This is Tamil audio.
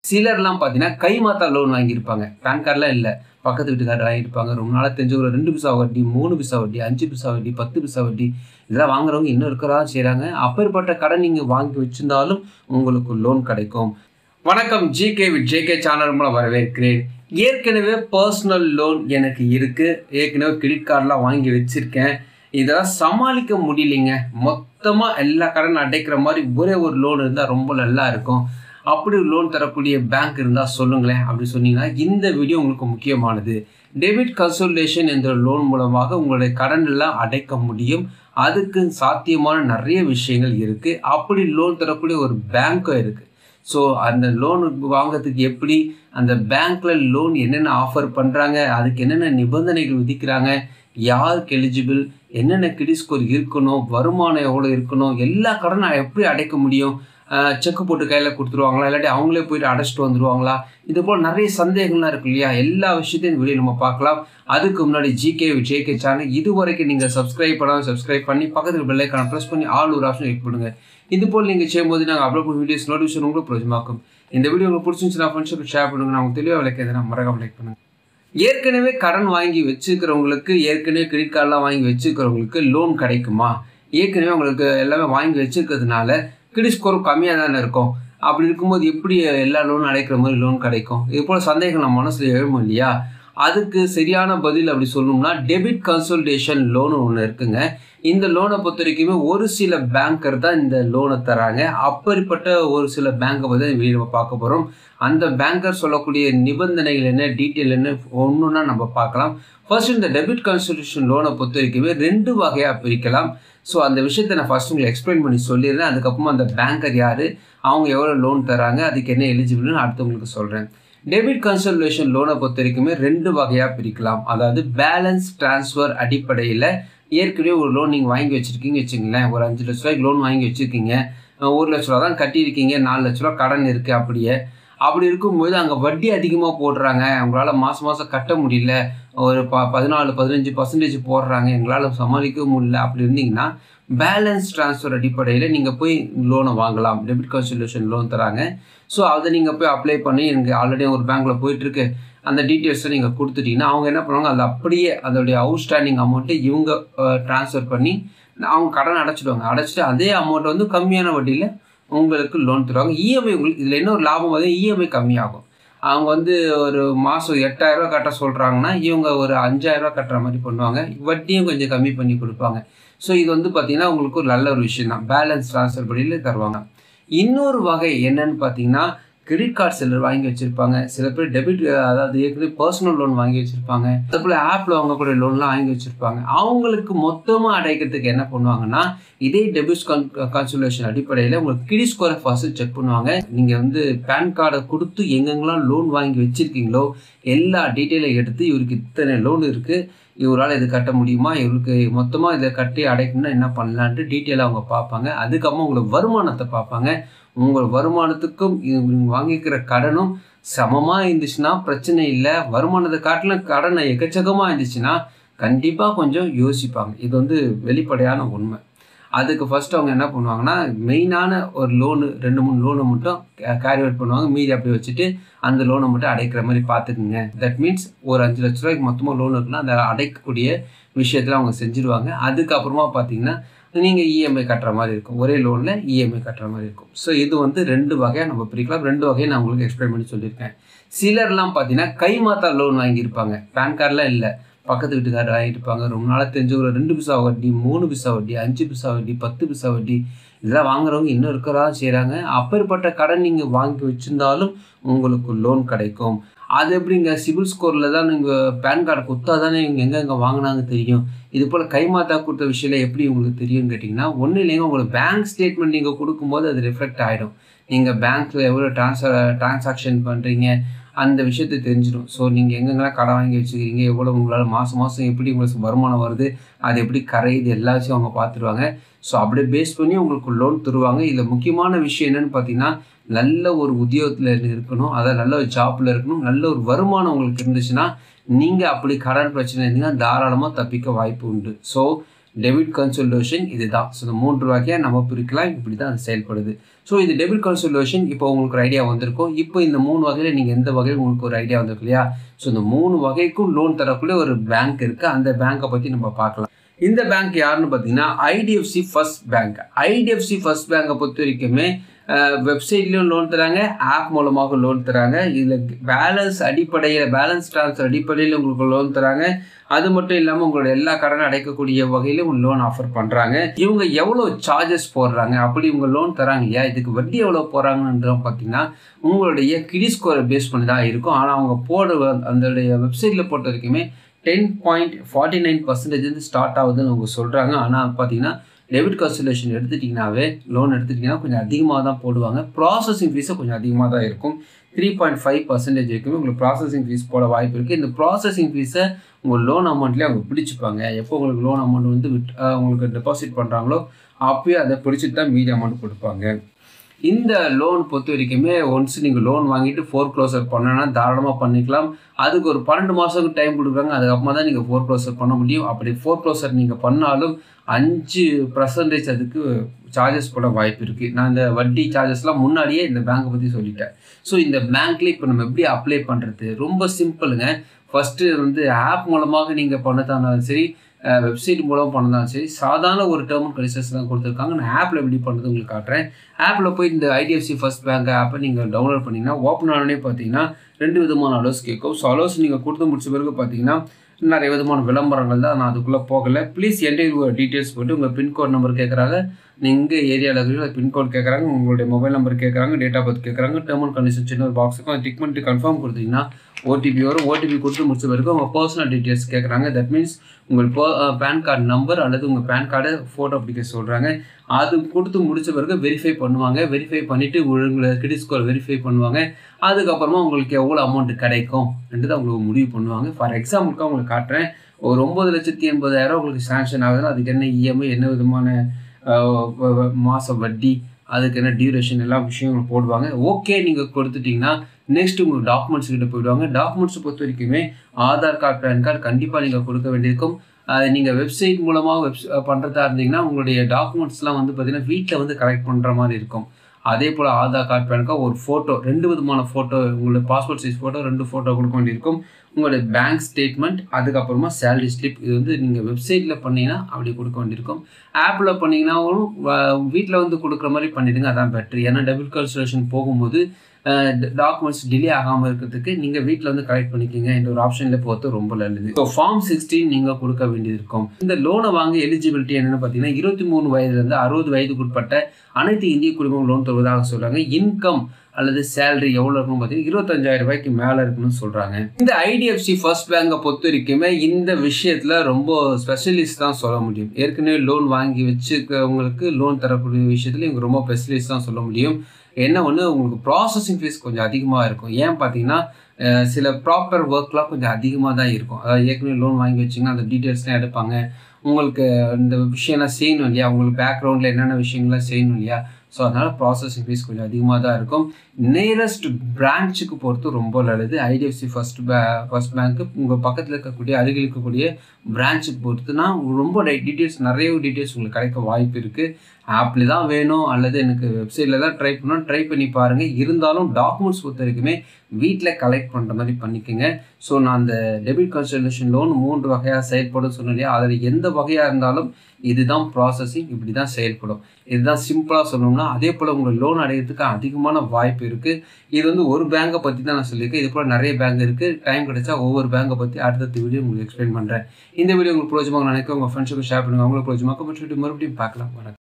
சிலர்லாம் பார்த்தீங்கன்னா கை மாத்தா லோன் வாங்கியிருப்பாங்க பேன் கார்டெலாம் இல்லை பக்கத்து வீட்டுக்காரர் வாங்கியிருப்பாங்க ரொம்ப நாளாக தெரிஞ்சவங்க ரெண்டு பிசா வட்டி மூணு பிசா வட்டி அஞ்சு பிசா வட்டி பத்து பிசா வட்டி இதெல்லாம் வாங்குறவங்க இன்னும் இருக்கிறதா செய்கிறாங்க அப்பேற்பட்ட கடன் நீங்கள் வாங்கி வச்சிருந்தாலும் உங்களுக்கு லோன் கிடைக்கும் வணக்கம் ஜிகே வித் ஜேகே சேனல் மூலம் வரவேற்கிறேன் ஏற்கனவே பர்சனல் லோன் எனக்கு இருக்குது ஏற்கனவே கிரெடிட் கார்டெலாம் வாங்கி வச்சுருக்கேன் இதெல்லாம் சமாளிக்க முடியலைங்க மொத்தமாக எல்லா கடன் அடைக்கிற மாதிரி ஒரே ஒரு லோன் இருந்தால் ரொம்ப நல்லா இருக்கும் அப்படி ஒரு லோன் தரக்கூடிய பேங்க் இருந்தால் சொல்லுங்களேன் அப்படி சொன்னீங்கன்னா இந்த வீடியோ உங்களுக்கு முக்கியமானது டெபிட் கன்சல்டேஷன் என்ற லோன் மூலமாக உங்களுடைய கடன் எல்லாம் அடைக்க முடியும் அதுக்கு சாத்தியமான நிறைய விஷயங்கள் இருக்குது அப்படி லோன் தரக்கூடிய ஒரு பேங்க்கும் இருக்குது ஸோ அந்த லோன் வாங்கிறதுக்கு எப்படி அந்த பேங்க்கில் லோன் என்னென்ன ஆஃபர் பண்ணுறாங்க அதுக்கு என்னென்ன நிபந்தனைகள் விதிக்கிறாங்க யாருக்கு எலிஜிபிள் என்னென்ன கிரெடிட் ஸ்கோர் இருக்கணும் வருமானம் எவ்வளோ இருக்கணும் எல்லா கடனும் எப்படி அடைக்க முடியும் செக்கு போட்டு கையில் கொடுத்துருவாங்களா இல்லாட்டி அவங்களே போயிட்டு அடைச்சிட்டு வந்துடுவாங்களா இது போல் நிறைய சந்தேகங்கள்லாம் இருக்கு இல்லையா எல்லா விஷயத்தையும் வெளியே நம்ம பார்க்கலாம் அதுக்கு முன்னாடி ஜிகே ஜேகே சேனல் இது வரைக்கும் நீங்கள் சப்ஸ்கிரைப் பண்ணாமல் சப்ஸ்கிரைப் பண்ணி பக்கத்தில் பெல்லைக்கான ப்ரெஸ் பண்ணி ஆல் ஒரு ஆப்ஷன் கிளிக் பண்ணுங்கள் இது போல் நீங்கள் செய்யும்போது நாங்கள் அப்லோட் பண்ண வீடியோஸ் நோட்டிஃபிகேஷன் உங்களுக்கு பிரயோஜனமாக்கும் இந்த வீடியோ உங்களுக்கு பிடிச்சிருந்துச்சுன்னா ஃப்ரெண்ட்ஸுக்கு ஷேர் பண்ணுங்க நான் உங்களுக்கு தெளிவாக விளக்க எதனா மறக்காம லைக் பண்ணுங்கள் ஏற்கனவே கடன் வாங்கி வச்சுக்கிறவங்களுக்கு ஏற்கனவே கிரெடிட் கார்டெலாம் வாங்கி வச்சுக்கிறவங்களுக்கு லோன் கிடைக்குமா ஏற்கனவே உங்களுக்கு எல்லாமே வாங்கி வச்சுருக்கிறதுனால கிரெடிட் ஸ்கோர் கம்மியாக தானே இருக்கும் அப்படி இருக்கும்போது எப்படி எல்லா லோனும் அடைக்கிற மாதிரி லோன் கிடைக்கும் இது போல் சந்தேகம் நம்ம மனசில் எழுவும் இல்லையா அதுக்கு சரியான பதில் அப்படி சொல்லணும்னா டெபிட் கன்சல்டேஷன் லோன் ஒன்று இருக்குங்க இந்த லோனை பொறுத்த வரைக்குமே ஒரு சில பேங்கர் தான் இந்த லோனை தராங்க அப்படிப்பட்ட ஒரு சில பேங்கை பற்றி வெளியே நம்ம பார்க்க போகிறோம் அந்த பேங்கர் சொல்லக்கூடிய நிபந்தனைகள் என்ன டீட்டெயில் என்ன ஒன்றுன்னா நம்ம பார்க்கலாம் ஃபர்ஸ்ட் இந்த டெபிட் கன்சல்டேஷன் லோனை பொறுத்த வரைக்குமே ரெண்டு வகையாக பிரிக்கலாம் ஸோ அந்த விஷயத்தை நான் ஃபஸ்ட் உங்களுக்கு எக்ஸ்பிளைன் பண்ணி சொல்லிடுறேன் அதுக்கப்புறமா அந்த பேங்கர் யார் அவங்க எவ்வளோ லோன் தராங்க அதுக்கு என்ன எலிஜிபிள்னு அடுத்தவங்களுக்கு சொல்கிறேன் டெபிட் கன்சல்டேஷன் லோனை பொறுத்த வரைக்குமே ரெண்டு வகையாக பிரிக்கலாம் அதாவது பேலன்ஸ் டிரான்ஸ்ஃபர் அடிப்படையில் ஏற்கனவே ஒரு லோன் நீங்கள் வாங்கி வச்சுருக்கீங்க வச்சுங்களேன் ஒரு அஞ்சு லட்ச ரூபாய்க்கு லோன் வாங்கி வச்சுருக்கீங்க ஒரு லட்ச ரூபா தான் கட்டியிருக்கீங்க நாலு லட்ச ரூபா கடன் இருக்குது அப்படியே அப்படி இருக்கும்போது அங்கே வட்டி அதிகமாக போடுறாங்க உங்களால் மாதம் மாதம் கட்ட முடியல ஒரு ப பதினாலு பதினஞ்சு பர்சன்டேஜ் போடுறாங்க எங்களால் சமாளிக்க முடியல அப்படி இருந்தீங்கன்னா பேலன்ஸ் ட்ரான்ஸ்ஃபர் அடிப்படையில் நீங்கள் போய் லோனை வாங்கலாம் டெபிட் கன்சல்டேஷன் லோன் தராங்க ஸோ அதை நீங்கள் போய் அப்ளை பண்ணி எனக்கு ஆல்ரெடி ஒரு பேங்க்கில் போயிட்டுருக்கு அந்த டீட்டெயில்ஸை நீங்கள் கொடுத்துட்டீங்கன்னா அவங்க என்ன பண்ணுவாங்க அது அப்படியே அதோடைய அவுட்ஸ்டாண்டிங் அமௌண்ட்டை இவங்க ட்ரான்ஸ்ஃபர் பண்ணி அவங்க கடன் அடைச்சிடுவாங்க அடைச்சிட்டு அதே அமௌண்ட் வந்து கம்மியான வட்டியில் உங்களுக்கு லோன் தருவாங்க இஎம்ஐ உங்களுக்கு இதில் என்ன ஒரு லாபம் வந்து இஎம்ஐ கம்மியாகும் அவங்க வந்து ஒரு மாதம் எட்டாயிரரூவா கட்ட சொல்கிறாங்கன்னா இவங்க ஒரு அஞ்சாயிரரூவா கட்டுற மாதிரி பண்ணுவாங்க வட்டியும் கொஞ்சம் கம்மி பண்ணி கொடுப்பாங்க ஸோ இது வந்து பார்த்திங்கன்னா உங்களுக்கு ஒரு நல்ல ஒரு விஷயம் தான் பேலன்ஸ் ட்ரான்ஸ்ஃபர் படியில் தருவாங்க இன்னொரு வகை என்னன்னு பார்த்தீங்கன்னா கிரெடிட் கார்டு சிலர் வாங்கி வச்சுருப்பாங்க சில பேர் டெபிட் அதாவது ஏற்கனவே பர்சனல் லோன் வாங்கி வச்சுருப்பாங்க அதே போல் ஆப்பில் வாங்கக்கூடிய லோன்லாம் வாங்கி வச்சுருப்பாங்க அவங்களுக்கு மொத்தமாக அடைக்கிறதுக்கு என்ன பண்ணுவாங்கன்னா இதே டெபிட் கன் கன்சல்டேஷன் அடிப்படையில் உங்களுக்கு கிரெடிட் ஸ்கோரை ஃபஸ்ட்டு செக் பண்ணுவாங்க நீங்கள் வந்து பேன் கார்டை கொடுத்து எங்கெங்கெல்லாம் லோன் வாங்கி வச்சுருக்கீங்களோ எல்லா டீட்டெயிலையும் எடுத்து இவருக்கு இத்தனை லோன் இருக்குது இவரால் இது கட்ட முடியுமா இவருக்கு மொத்தமாக இதை கட்டி அடைக்கணும்னா என்ன பண்ணலான்ட்டு டீட்டெயிலாக அவங்க பார்ப்பாங்க அதுக்கப்புறமா உங்களுக்கு வருமானத்தை பார்ப்பாங்க உங்கள் வருமானத்துக்கும் வாங்கிக்கிற கடனும் சமமாக இருந்துச்சுன்னா பிரச்சனை இல்லை வருமானத்தை காட்டிலும் கடனை எக்கச்சக்கமாக இருந்துச்சுன்னா கண்டிப்பாக கொஞ்சம் யோசிப்பாங்க இது வந்து வெளிப்படையான உண்மை அதுக்கு ஃபஸ்ட்டு அவங்க என்ன பண்ணுவாங்கன்னா மெயினான ஒரு லோனு ரெண்டு மூணு லோனை மட்டும் கேரி அவுட் பண்ணுவாங்க மீதி அப்படி வச்சுட்டு அந்த லோனை மட்டும் அடைக்கிற மாதிரி பார்த்துக்குங்க தட் மீன்ஸ் ஒரு அஞ்சு லட்ச ரூபாய்க்கு மொத்தமாக லோன் இருக்குன்னா அதை அடைக்கக்கூடிய விஷயத்தில் அவங்க செஞ்சுருவாங்க அதுக்கப்புறமா பார்த்தீங்கன்னா நீங்கள் இஎம்ஐ கட்டுற மாதிரி இருக்கும் ஒரே லோனில் இஎம்ஐ கட்டுற மாதிரி இருக்கும் ஸோ இது வந்து ரெண்டு வகையாக நம்ம பிரிக்கலாம் ரெண்டு வகையை நான் உங்களுக்கு எக்ஸ்பிளைன் பண்ணி சொல்லியிருக்கேன் சிலர்லாம் பார்த்தீங்கன்னா கை மாத்தா லோன் வாங்கியிருப்பாங்க பேன் கார்டெலாம் இல்லை பக்கத்து வீட்டுக்காரர் வாங்கியிருப்பாங்க ரொம்ப நாளாக தெரிஞ்ச ஒரு ரெண்டு பிசா வட்டி மூணு பிசா வட்டி அஞ்சு பிசா வட்டி பத்து பிசா வட்டி இதெல்லாம் வாங்குறவங்க இன்னும் இருக்கிறதா செய்கிறாங்க அப்பேற்பட்ட கடன் நீங்கள் வாங்கி வச்சுருந்தாலும் உங்களுக்கு லோன் கிடைக்கும் அது எப்படிங்க சிபில் ஸ்கோரில் தான் நீங்கள் பேன் கார்டு கொடுத்தா தானே இவங்க எங்கெங்கே வாங்கினாங்க தெரியும் இது போல் கைமாத்தா கொடுத்த விஷயம் எப்படி உங்களுக்கு தெரியும்னு கேட்டிங்கன்னா ஒன்றும் இல்லைங்க உங்களுக்கு பேங்க் ஸ்டேட்மெண்ட் நீங்கள் கொடுக்கும்போது அது ரிஃப்ளெக்ட் ஆகிடும் நீங்கள் பேங்க்கில் எவ்வளோ ட்ரான்ஸ்ஃபர் ட்ரான்சாக்ஷன் பண்ணுறீங்க அந்த விஷயத்தை தெரிஞ்சிடும் ஸோ நீங்கள் எங்கெங்கெல்லாம் கடன் வாங்கி வச்சுக்கிறீங்க எவ்வளோ உங்களால் மாதம் மாதம் எப்படி உங்களுக்கு வருமானம் வருது அது எப்படி கரையுது எல்லா விஷயம் அவங்க பார்த்துருவாங்க ஸோ அப்படியே பேஸ் பண்ணி உங்களுக்கு லோன் தருவாங்க இதில் முக்கியமான விஷயம் என்னென்னு பார்த்தீங்கன்னா நல்ல ஒரு உத்தியோகத்தில் இருக்கணும் அதாவது நல்ல ஒரு ஜாப்பில் இருக்கணும் நல்ல ஒரு வருமானம் உங்களுக்கு இருந்துச்சுன்னா நீங்கள் அப்படி கடன் பிரச்சனை இருந்தீங்கன்னா தாராளமாக தப்பிக்க வாய்ப்பு உண்டு ஸோ டெபிட் கன்சல்டேஷன் இதுதான் ஸோ இந்த மூன்று வகையாக நம்ம பிரிக்கலாம் இப்படி தான் அது செயல்படுது ஸோ இது டெபிட் கன்சல்டேஷன் இப்போ உங்களுக்கு ஒரு ஐடியா வந்திருக்கும் இப்போ இந்த மூணு வகையில் நீங்கள் எந்த வகையில் உங்களுக்கு ஒரு ஐடியா வந்திருக்கு இல்லையா ஸோ இந்த மூணு வகைக்கும் லோன் தரக்கூடிய ஒரு பேங்க் இருக்குது அந்த பேங்க்கை பற்றி நம்ம பார்க்கலாம் இந்த பேங்க் யாருன்னு பார்த்தீங்கன்னா IDFC First Bank IDFC First பேங்கை பொறுத்த வரைக்குமே வெப்சைட்லேயும் லோன் தராங்க ஆப் மூலமாக லோன் தராங்க இதில் பேலன்ஸ் அடிப்படையில் பேலன்ஸ் ட்ரான்ஸ்ஃபர் அடிப்படையில் உங்களுக்கு லோன் தராங்க அது மட்டும் இல்லாமல் உங்களோட எல்லா கடனும் அடைக்கக்கூடிய வகையிலும் லோன் ஆஃபர் பண்ணுறாங்க இவங்க எவ்வளோ சார்ஜஸ் போடுறாங்க அப்படி இவங்க லோன் தராங்க இல்லையா இதுக்கு வட்டி எவ்வளோ போகிறாங்கன்ற பார்த்தீங்கன்னா உங்களுடைய கிடி ஸ்கோரை பேஸ் பண்ணி தான் இருக்கும் ஆனால் அவங்க போடுற அந்த வெப்சைட்டில் பொறுத்த வரைக்குமே ten point forty nine percentage வந்து ஸ்டார்ட் ஆகுதுன்னு அவங்க சொல்கிறாங்க ஆனால் பார்த்தீங்கன்னா டெபிட் கன்சல்டேஷன் எடுத்துட்டிங்கனாவே லோன் எடுத்துட்டிங்கன்னா கொஞ்சம் அதிகமாக தான் போடுவாங்க ப்ராசஸிங் ஃபீஸும் கொஞ்சம் அதிகமாக தான் இருக்கும் த்ரீ பாயிண்ட் ஃபைவ் பர்சன்டேஜ் வரைக்குமே உங்களுக்கு ப்ராசஸிங் ஃபீஸ் போட வாய்ப்பு இருக்குது இந்த ப்ராசஸிங் ஃபீஸை உங்கள் லோன் அமௌண்ட்லேயே அவங்க பிடிச்சிப்பாங்க எப்போ உங்களுக்கு லோன் அமௌண்ட் வந்து விட் உங்களுக்கு டெபாசிட் பண்ணுறாங்களோ அப்போயே அதை பிடிச்சிட்டு தான் மீதி அமௌண்ட் கொடுப்பாங்க இந்த லோன் பொறுத்த வரைக்குமே ஒன்ஸ் நீங்கள் லோன் வாங்கிட்டு ஃபோர் க்ளோசர் பண்ணனா தாராளமாக பண்ணிக்கலாம் அதுக்கு ஒரு பன்னெண்டு மாதத்துக்கு டைம் கொடுக்குறாங்க அதுக்கப்புறமா தான் நீங்கள் ஃபோர் க்ளோசர் பண்ண முடியும் அப்படி ஃபோர் க்ளோசர் நீங்கள் பண்ணாலும் அஞ்சு பர்சன்டேஜ் அதுக்கு சார்ஜஸ் போட வாய்ப்பு இருக்குது நான் இந்த வட்டி சார்ஜஸ்லாம் முன்னாடியே இந்த பேங்க்கை பற்றி சொல்லிட்டேன் ஸோ இந்த பேங்க்ல இப்போ நம்ம எப்படி அப்ளை பண்ணுறது ரொம்ப சிம்பிளுங்க ஃபஸ்ட்டு வந்து ஆப் மூலமாக நீங்கள் பண்ணதா இருந்தாலும் சரி வெப்சைட் மூலம் பண்ணதாலும் சரி சாதாரண ஒரு டேர்ம் அண்ட் கண்டிஷன்ஸ் தான் கொடுத்துருக்காங்க நான் ஆப்பில் எப்படி பண்ணுறது உங்களுக்கு காட்டுறேன் ஆப்பில் போய் இந்த ஐடிஎஃப்சி ஃபர்ஸ்ட் பேங்க் ஆப்பை நீங்கள் டவுன்லோட் பண்ணிங்கன்னா ஓப்பன் ஆனே பார்த்தீங்கன்னா ரெண்டு விதமான அலோஸ் கேட்கும் ஸோ அலோஸ் நீங்கள் கொடுத்து முடிச்ச பிறகு பார்த்தீங்கன்னா நிறைய விதமான விளம்பரங்கள் தான் நான் அதுக்குள்ளே போகலை ப்ளீஸ் என்கிட்ட டீட்டெயில்ஸ் போட்டு உங்கள் பின்கோட் நம்பர் கேட்குறாங்க நீங்கள் ஏரியாவில் இருக்கிற பின்கோட் கேட்குறாங்க உங்களுடைய மொபைல் நம்பர் கேட்குறாங்க டேட் ஆஃப் பர்த் கேட்குறாங்க டேர்ம் அண்ட் கண்டிஷன் சின்ன ஒரு பாக்ஸ் இருக்கும் அதை டிக் பண்ணிட்டு கன்ஃபார்ம் கொடுத்தீங்கன்னா ஓடிபி வரும் ஓடிபி கொடுத்து முடிச்ச பிறகு உங்கள் பர்சனல் டீட்டெயில்ஸ் கேட்குறாங்க தட் மீன்ஸ் உங்கள் பேன் கார்டு நம்பர் அல்லது உங்கள் பேன் கார்டை ஃபோட்டோ பிடிக்க சொல்கிறாங்க அது கொடுத்து முடிச்ச பிறகு வெரிஃபை பண்ணுவாங்க வெரிஃபை பண்ணிவிட்டு உங்களை கிரெடிட் ஸ்கோர் வெரிஃபை பண்ணுவாங்க அதுக்கப்புறமா உங்களுக்கு எவ்வளோ அமௌண்ட் கிடைக்கும் என்றதை உங்களுக்கு முடிவு பண்ணுவாங்க ஃபார் எக்ஸாம்பிளுக்கு உங்களுக்கு காட்டுறேன் ஒரு ஒம்பது லட்சத்தி எண்பதாயிரம் உங்களுக்கு சேங்ஷன் ஆகுதுன்னா அதுக்கு என்ன இஎம்ஐ என்ன விதமான மாத வட்டி அதுக்கு என்ன டியூரேஷன் எல்லா விஷயங்களும் போடுவாங்க ஓகே நீங்கள் கொடுத்துட்டிங்கன்னா நெக்ஸ்ட் உங்களுக்கு டாக்குமெண்ட்ஸ் கிட்ட போயிடுவாங்க டாக்குமெண்ட்ஸ் பொறுத்த வரைக்குமே ஆதார் கார்டு பேன் கார்டு கண்டிப்பாக நீங்கள் கொடுக்க வேண்டியிருக்கும் நீங்கள் வெப்சைட் மூலமாக வெப்ஸ் பண்ணுறதா இருந்தீங்கன்னா உங்களுடைய டாக்குமெண்ட்ஸ்லாம் வந்து பார்த்தீங்கன்னா வீட்டில் வந்து கலெக்ட் பண்ணுற மாதிரி இருக்கும் அதே போல் ஆதார் கார்டு பேன் கார்டு ஒரு ஃபோட்டோ ரெண்டு விதமான ஃபோட்டோ உங்களுடைய பாஸ்போர்ட் சைஸ் ஃபோட்டோ ரெண்டு ஃபோட்டோ கொடுக்க வேண்டியிருக்கும் உங்களுடைய பேங்க் ஸ்டேட்மெண்ட் அதுக்கப்புறமா சேலரி ஸ்லிப் இது வந்து நீங்கள் வெப்சைட்டில் பண்ணீங்கன்னா அப்படி கொடுக்க வேண்டியிருக்கும் ஆப்பில் பண்ணிங்கன்னாவும் வீட்டில் வந்து கொடுக்குற மாதிரி பண்ணிவிடுங்க அதான் பெட்ரு ஏன்னா டபுள் கன்சல்டேஷன் போகும்போது டாக்குமெண்ட்ஸ் டிலே ஆகாமல் இருக்கிறதுக்கு நீங்கள் வீட்டில் வந்து கலெக்ட் பண்ணிக்கிங்க இந்த ஒரு ஆப்ஷனில் பொறுத்து ரொம்ப நல்லது ஸோ ஃபார்ம் சிக்ஸ்டீன் நீங்கள் கொடுக்க வேண்டியது இருக்கும் இந்த லோனை வாங்க எலிஜிபிலிட்டி என்னென்னு பார்த்தீங்கன்னா இருபத்தி மூணு வயதுலேருந்து அறுபது வயதுக்குட்பட்ட அனைத்து இந்திய குடும்பம் லோன் தருவதாக சொல்கிறாங்க இன்கம் அல்லது சேலரி எவ்வளோ இருக்குன்னு பார்த்தீங்கன்னா இருபத்தஞ்சாயிரம் ரூபாய்க்கு மேலே இருக்குன்னு சொல்கிறாங்க இந்த ஐடிஎஃப்சி ஃபர்ஸ்ட் பேங்கை பொறுத்த வரைக்குமே இந்த விஷயத்தில் ரொம்ப ஸ்பெஷலிஸ்ட் தான் சொல்ல முடியும் ஏற்கனவே லோன் வாங்கி வச்சுக்கவங்களுக்கு லோன் தரக்கூடிய விஷயத்தில் இவங்க ரொம்ப ஸ்பெஷலிஸ்ட் தான் சொல்ல முடியும் என்ன ஒன்று உங்களுக்கு ப்ராசஸிங் ஃபீஸ் கொஞ்சம் அதிகமாக இருக்கும் ஏன் பார்த்தீங்கன்னா சில ப்ராப்பர் ஒர்க்லாம் கொஞ்சம் அதிகமாக தான் இருக்கும் அதாவது ஏற்கனவே லோன் வாங்கி வச்சிங்கன்னா அந்த டீட்டெயில்ஸ்லாம் எடுப்பாங்க உங்களுக்கு இந்த விஷயம்லாம் செய்யணும் இல்லையா உங்களுக்கு பேக்ரவுண்டில் என்னென்ன விஷயங்கள்லாம் செய்யணும் இல்லையா ஸோ அதனால் ப்ராசஸிங் ஃபீஸ் கொஞ்சம் அதிகமாக தான் இருக்கும் நியரஸ்ட் பிரான்ச்சுக்கு பொறுத்து ரொம்ப நல்லது ஐடிஎஃப்சி ஃபர்ஸ்ட் பே ஃபர்ஸ்ட் பேங்க்கு உங்கள் பக்கத்தில் இருக்கக்கூடிய அருகில் இருக்கக்கூடிய பிரான்ச்சுக்கு பொறுத்துனா ரொம்ப டீட்டெயில்ஸ் நிறைய டீட்டெயில்ஸ் உங்களுக்கு கிடைக்க வாய்ப்பு இருக்குது ஆப்பில் தான் வேணும் அல்லது எனக்கு வெப்சைட்டில் தான் ட்ரை பண்ணணும் ட்ரை பண்ணி பாருங்கள் இருந்தாலும் டாக்குமெண்ட்ஸ் பொறுத்த வரைக்குமே வீட்டில் கலெக்ட் பண்ணுற மாதிரி பண்ணிக்கோங்க ஸோ நான் அந்த டெபிட் கன்சல்டேஷன் லோன் மூன்று வகையாக செயல்படும் சொன்னேன் இல்லையா அதில் எந்த வகையாக இருந்தாலும் இதுதான் ப்ராசஸிங் இப்படி தான் செயல்படும் இதுதான் சிம்பிளாக சொல்லணும்னா அதே போல் உங்களுக்கு லோன் அடையிறதுக்கு அதிகமான வாய்ப்பு இருக்குது இது வந்து ஒரு பேங்கை பற்றி தான் நான் சொல்லியிருக்கேன் இது போல் நிறைய பேங்க் இருக்குது டைம் கிடைச்சா ஒவ்வொரு பேங்கை பற்றி அடுத்தடுத்த வீடியோ உங்களுக்கு எக்ஸ்பிளைன் பண்ணுறேன் இந்த வீடியோ உங்களுக்கு பிரோஜமாக நினைக்க உங்கள் ஃப்ரெண்ட்ஸுக்கு ஷேர் பண்ணுங்கள் அவங்களுக்கு பிரோஜமாக மறுபடியும் பார்க்கலாம் வணக்கம்